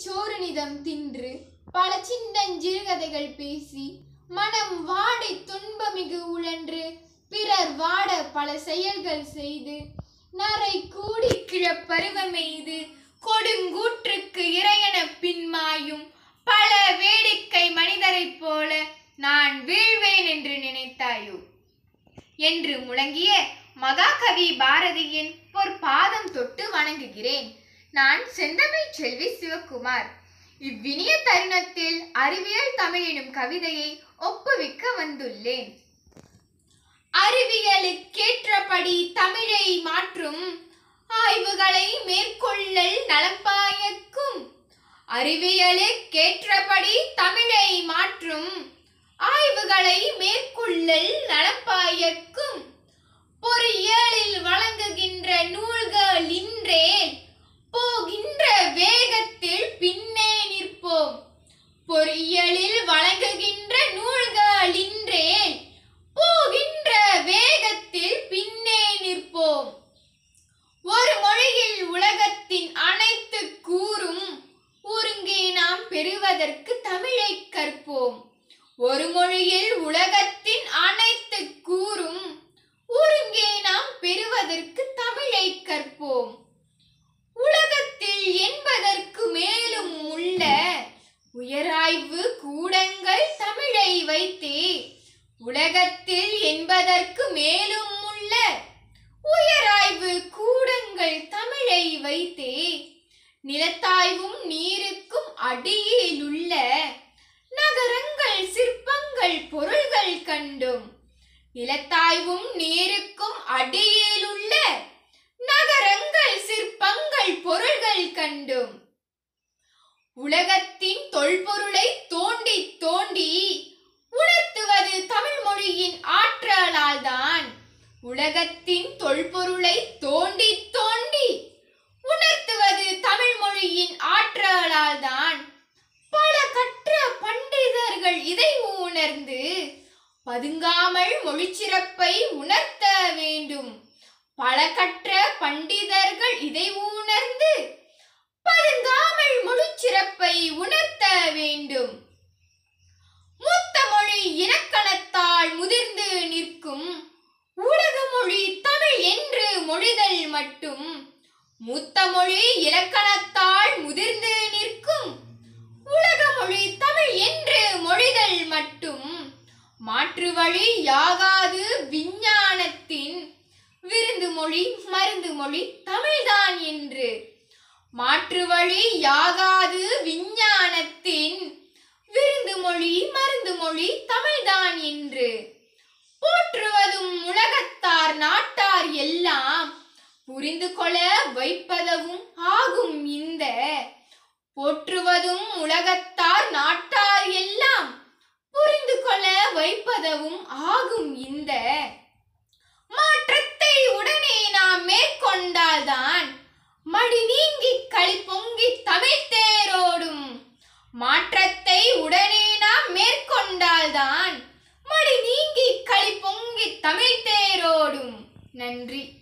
சோறுநிதம் தின்று பல சின்னஞ்சிறுகதைகள் பேசி மனம் வாடை துன்பமிகு உழன்று பிறர் வாட பல செயல்கள் செய்து நரை கூடி கிழப்பருவமெய்து கொடுங்கூற்றுக்கு இறையென பின்மாயும் பல வேடிக்கை மனிதரைப் போல நான் வீழ்வேன் என்று நினைத்தாயோ என்று முழங்கிய மகாகவி பாரதியின் பொற்பாதம் தொட்டு வணங்குகிறேன் நான் செந்தமிழ் செல்வி சிவகுமார் இவ்வினிய தருணத்தில் அறிவியல் தமிழ் எனும் கவிதையை ஒப்புவிக்க வந்துள்ளேன் அறிவியலுக்கேற்றபடி தமிழை மாற்றும் ஆய்வுகளை மேற்கொள்ளல் நலம்பாயக்கும் அறிவியலுக்கேற்றபடி தமிழை மாற்றும் ஆய்வுகளை மேற்கொள்ளல் நலம்பாயக்கும் பொறியியலில் வழங்குகின்ற நூல்கள் இன்றேல் போகின்ற வேகத்தில் பின்னே நிற்போம் பொறியியலில் வழங்குகின்ற நூல்கள் இன்றேல் போகின்ற வேகத்தில் பின்னே நிற்போம் ஒரு மொழியில் உலகத்தின் அனைத்து கூறும் ஒருங்கே நாம் பெறுவதற்கு தமிழை கற்போம் ஒரு மொழியில் உலகத்தின் அனைத்து கூறும் ஒருங்கே நாம் பெறுவதற்கு தமிழை கற்போம் உலகத்தில் என்பதற்கு மேலும் உள்ள உயராய்வு கூடங்கள் தமிழை வைத்தே உலகத்தில் என்பதற்கு மேலும் உள்ள உயராய்வு கூடங்கள் தமிழை வைத்தே நிலத்தாய்வும் நீருக்கும் அடியில் உள்ள நகரங்கள் சிற்பங்கள் பொருள்கள் கண்டும் நிலத்தாய்வும் நீருக்கும் அடியில் உள்ள நகரங்கள் சிற்பங்கள் பொருள்கள் கண்டும் உலகத்தின் தொல்பொருளை தோண்டி தோண்டி உணர்த்துவது தமிழ் மொழியின் ஆற்றலால் தான் உலகத்தின் தொல்பொருளை தோண்டி தோண்டி உணர்த்துவது தமிழ் மொழியின் ஆற்றலால் தான் பல கற்ற பண்டிதர்கள் இதை உணர்ந்து பதுங்காமல் மொழிச்சிறப்பை உணர்த்த வேண்டும் பல கற்ற பண்டிதர்கள் இதை உணர்ந்து பதுங்காமல் மொழிச்சிறப்பை உணர்த்த வேண்டும் மூத்த மொழி இலக்கணத்தால் முதிர்ந்து நிற்கும் உலக மொழி தமிழ் என்று மொழிதல் மட்டும் மூத்த மொழி இலக்கணத்தால் முதிர்ந்து நிற்கும் உலக மொழி தமிழ் என்று மொழிதல் மட்டும் மாற்று வழி யாகாது விஞ்ஞானத்தின் விருந்து மொழி மருந்து மொழி தமிழ்தான் என்று மாற்று வழி யாகாது விஞ்ஞானத்தின் விருந்து மொழி மருந்து மொழி தமிழ்தான் என்று போற்றுவதும் உலகத்தார் நாட்டார் எல்லாம் புரிந்து கொள்ள வைப்பதவும் ஆகும் இந்த போற்றுவதும் உலகத்தார் நாட்டார் எல்லாம் புரிந்து கொள்ள வைப்பதவும் ஆகும் இந்த மாற்றத்தை உடனே நாம் மேற்கொண்டால்தான் மடி நீங்கி களி பொங்கி தமிழ் தேரோடும் மாற்றத்தை உடனே நாம் மேற்கொண்டால்தான் மடி நீங்கி களி பொங்கி தமிழ் தேரோடும் நன்றி